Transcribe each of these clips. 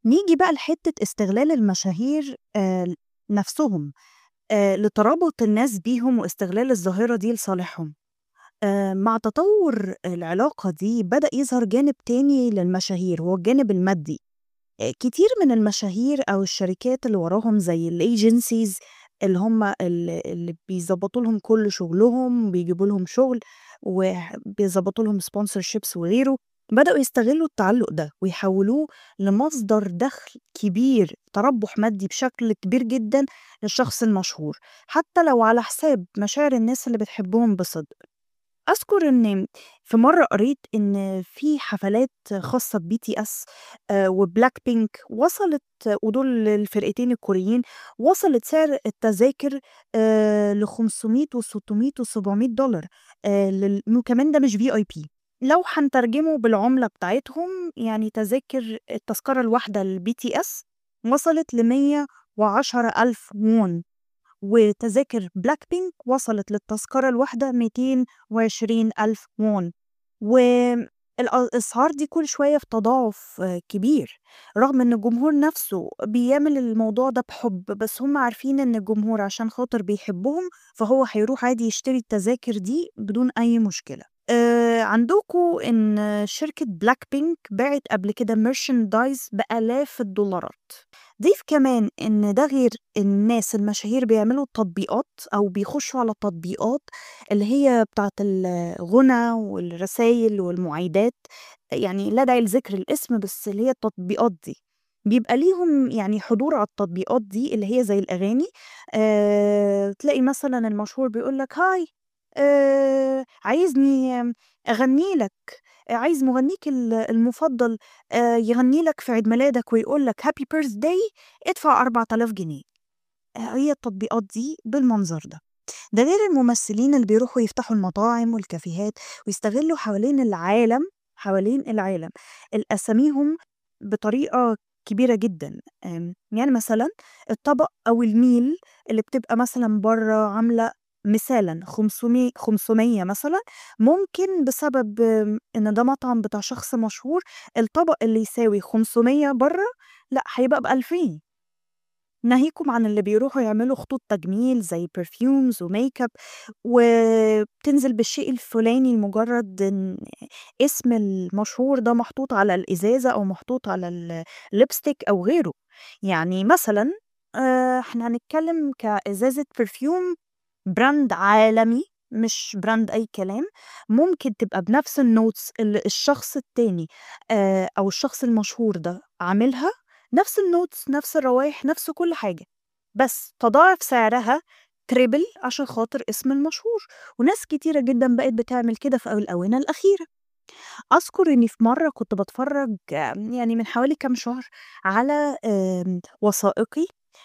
نيجي بقى لحتّة استغلال المشاهير آآ نَفْسهم آآ لترابط الناس بيهم واستغلال الظاهرة دي لصالحهم. آآ مع تطوّر العلاقة دي بدأ يظهر جانب تاني للمشاهير وهو الجانب المادي. آآ كتير من المشاهير أو الشركات اللي وراهم زي الagencies اللي هم ال اللي بيضبّطوا لهم كل شغلهم وبيجيبوا لهم شغل وبيضبّطوا لهم sponsorships وغيره، بدأوا يستغلّوا التعلُّق ده ويحوّلوه لمصدر دخل كبير، تربُّح مادي بشكل كبير جدًا للشخص المشهور، حتّى لو على حساب مشاعر الناس اللي بتحبّهم بصدق. أذكر إن في مرّة قريت إن في حفلات خاصة بBTS آآ وBlackpink وصلت ودول الفرقتين الكوريين، وصلت سعر التذاكر آآ ل500 و600 و700$ آآ لل وكمان ده مش VIP. لو هنترجمه بالعملة بتاعتهم، يعني تذاكر التذكرة الواحدة لBTS وصلت ل110,000 وون وتذاكر Blackpink وصلت للتذكرة الواحدة 220,000 وون والأ الأسعار دي كل شوية في تضاعف كبير، رغم إن الجمهور نَفْسه بيعمل الموضوع ده بحُب، بس هم عارفين إن الجمهور عشان خاطر بيحبّهم، فهو هيروح عادي يشتري التذاكر دي بدون أي مشكلة. آآ عندكم إن شركة Blackpink باعت قبل كده merchandise بآلاف الدولارات. ضيف كمان إن ده غير الناس المشاهير بيعملوا تطبيقات أو بيخشّوا على التطبيقات اللي هي بتاعة الغُنى والرسايل والمُعايدات، يعني لا داعي لذكر الاسم بس اللي هي التطبيقات دي. بيبقى ليهم يعني حضور على التطبيقات دي اللي هي زي الأغاني، آآ تلاقي مثلًا المشهور بيقول لك هاي آآ عايزني أغنّي لك، عايز مغنّيك ال المُفضّل آآ يغنّي لك في عيد ميلادك ويقول لك happy birthday ادفع 4000 جنيه. آآ هي التطبيقات دي بالمنظر ده. ده غير الممثلين اللي بيروحوا يفتحوا المطاعم والكافيهات ويستغلّوا حوالين العالم، حوالين العالم الأساميهم بطريقة كبيرة جدًا. آمم يعني مثلًا الطبق أو الmeal اللي بتبقى مثلًا برّه عاملة مثالًا خمسمي 500 مثلًا، ممكن بسبب إن ده مطعم بتاع شخص مشهور، الطبق اللي يساوي 500 برّه لأ هيبقى ب2000. ناهيكم عن اللي بيروحوا يعملوا خطوط تجميل زي perfumes وmakeup وبتنزل بالشيء الفُلاني لمجرّد إن اسم المشهور ده محطوط على الإزازة أو محطوط على الlipstick أو غيره. يعني مثلًا آآ إحنا هنتكلّم كإزازة perfume brand عالمي مش brand أي كلام، ممكن تبقى بنفس الnotes اللي الشخص التاني آآ أو الشخص المشهور ده عاملها، نفس الnotes نفس الروايح نفس كل حاجة، بس تضاعف سعرها triple عشان خاطر اسم المشهور، وناس كتيرة جدًا بقت بتعمل كده في الآونة الأخيرة. أذكر إني في مرّة كنت باتفرّج يعني من حوالي كام شهر على آمم وثائقي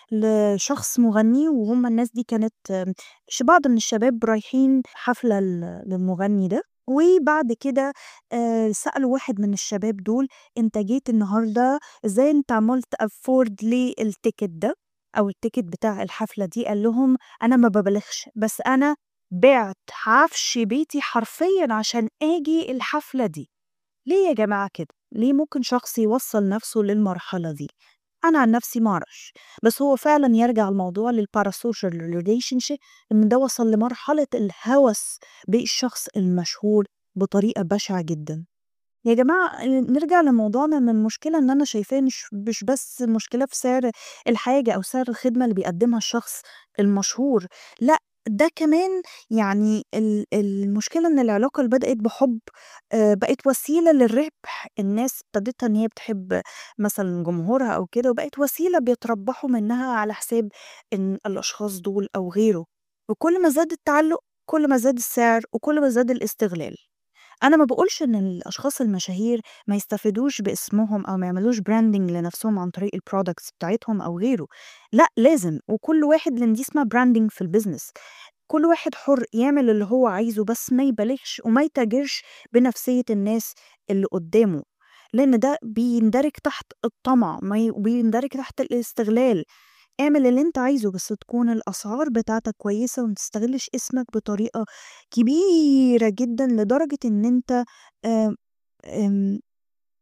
لشخص مغنّي وهُم الناس دي كانت ش بعض من الشباب رايحين حفلة ل للمغنّي ده، وبعد كده آآ سألوا واحد من الشباب دول: "أنت جيت النهارده إزاي أنت عملت afford ليه التيكت ده أو التيكت بتاع الحفلة دي؟" قال لهم: "أنا ما بابالغش، بس أنا بِعت عفش بيتي حرفيًا عشان آجي الحفلة دي." ليه يا جماعة كده؟ ليه ممكن شخص يوصّل نَفْسه للمرحلة دي؟ أنا عن نَفْسي ما أعرفش، بس هو فعلًا يرجع الموضوع للparasocial relationship إن ده وصل لمرحلة الهوس بالشخص المشهور بطريقة بشعة جدًا. يا جماعة نرجع لموضوعنا إن المشكلة إن أنا شايفاه مش مش بس مشكلة في سعر الحاجة أو سعر الخدمة اللي بيقدّمها الشخص المشهور، لأ ده كمان يعني ال المشكلة إن العلاقة اللي بدأت بحُب آآ بقت وسيلة للربح، الناس ابتدتها إن هي بتحب مثلًا جمهورها أو كده وبقت وسيلة بيتربّحوا منها على حساب إن الأشخاص دول أو غيره، وكل ما زاد التعلُّق كل ما زاد السعر وكل ما زاد الاستغلال. أنا ما باقولش إن الأشخاص المشاهير ما يستفيدوش باسمهم أو ما يعملوش branding لنَفْسهم عن طريق الproducts بتاعتهم أو غيره، لأ لازم وكل واحد لإن دي اسمها branding في الbusiness، كل واحد حُر يعمل اللي هو عايزه بس ما يبالغش وما يتاجرش بنفسية الناس اللي قُدّامه، لإن ده بيندرج تحت الطمع ما ي بيندرج تحت الاستغلال. اعمل اللي أنت عايزه بس تكون الأسعار بتاعتك كويسة وما تستغلش اسمك بطريقة كبيرة جدًا لدرجة إن أنت آآ آمم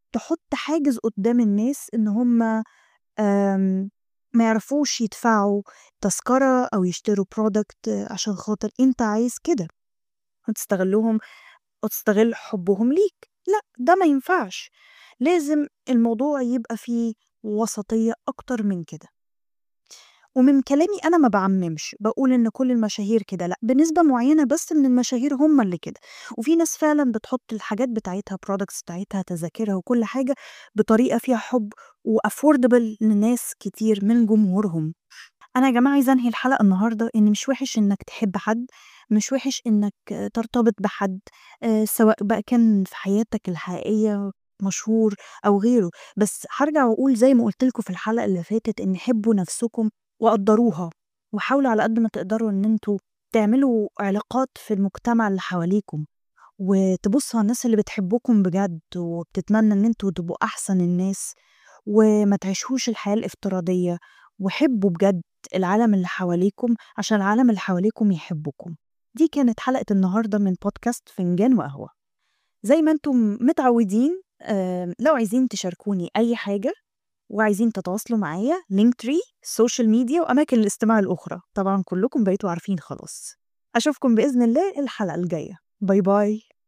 تحُط حاجز قدّام الناس إن هُم آمم ما يعرفوش يدفعوا تذكرة أو يشتروا product عشان خاطر أنت عايز كده، وتستغلّهم وتستغل حُبّهم ليك، لأ ده ما ينفعش، لازم الموضوع يبقى فيه وسطية أكتر من كده. ومن كلامي أنا ما باعمّمش، باقول إن كل المشاهير كده لأ، بنسبة معيّنة بس من المشاهير هم اللي كده، وفي ناس فعلًا بتحُط الحاجات بتاعتها products بتاعتها، تذاكرها وكل حاجة بطريقة فيها حُب وaffordable لناس كتير من جمهورهم. أنا يا جماعة عايزة أنهي الحلقة النهارده إن مش وِحِش إنّك تحب حد، مش وِحِش إنّك ترتبط بحد آآ سواء بقى كان في حياتك الحقيقية مشهور أو غيره، بس هارجع وأقول زي ما قُلت لكم في الحلقة اللي فاتت إن حبّوا نَفْسكم وقدّروها، وحاولوا على قد ما تقدروا إن أنتم تعملوا علاقات في المجتمع اللي حواليكم، وتبُصّوا على الناس اللي بتحبكم بجد وبتتمنى إن أنتم تبقوا أحسن الناس، وما تعيشوش الحياة الافتراضية، وحبّوا بجد العالم اللي حواليكم عشان العالم اللي حواليكم يحبّكم. دي كانت حلقة النهارده من podcast فنجان وقهوة. زي ما أنتم متعودين آآ لو عايزين تشاركوني أي حاجة وعايزين تتواصلوا معايا linktree social media وأماكن الاستماع الأخرى، طبعًا كلّكم بقيتوا عارفين خلاص. أشوفكم بإذن الله الحلقة الجاية. باي باي.